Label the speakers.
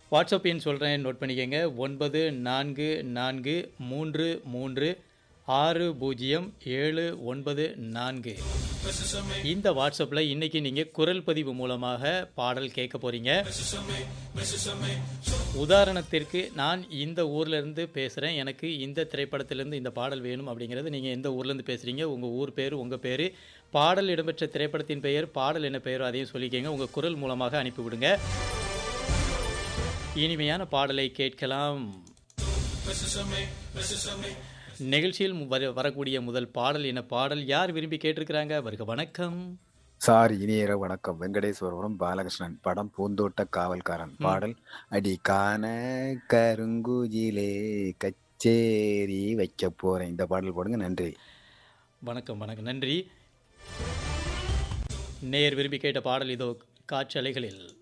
Speaker 1: WhatsApp எண் சொல்கிறேன் note பண்ணிக்கங்க ஒன்பது நான்கு நான்கு மூன்று மூன்று ஆறு பூஜ்ஜியம் ஏழு ஒன்பது நான்கு இந்த வாட்ஸ்அப்பில் இன்னைக்கு நீங்கள் குரல் பதிவு மூலமாக பாடல் கேட்க போறீங்க உதாரணத்திற்கு நான் இந்த ஊர்ல இருந்து பேசுகிறேன் எனக்கு இந்த திரைப்படத்திலிருந்து இந்த பாடல் வேணும் அப்படிங்கிறது நீங்கள் எந்த ஊர்லேருந்து பேசுகிறீங்க உங்கள் ஊர் பேர் உங்கள் பேர் பாடல் இடம்பெற்ற திரைப்படத்தின் பெயர் பாடல் என்ன பெயரோ அதையும் சொல்லிக்கங்க உங்கள் குரல் மூலமாக அனுப்பிவிடுங்க இனிமையான பாடலை கேட்கலாம் நிகழ்ச்சியில் வர வரக்கூடிய முதல் பாடல் என்ன பாடல் யார் விரும்பி கேட்டிருக்கிறாங்க வருக வணக்கம்
Speaker 2: சார் இனியர வணக்கம் வெங்கடேஸ்வரபுரம் பாலகிருஷ்ணன் படம் பூந்தோட்ட காவல்காரன் பாடல் அடி காண கருங்குஜிலே கச்சேரி வைக்க போறேன் இந்த பாடல் போடுங்க நன்றி
Speaker 1: வணக்கம் வணக்கம் நன்றி நேர் விரும்பி கேட்ட பாடல் இதோ காற்றலைகளில்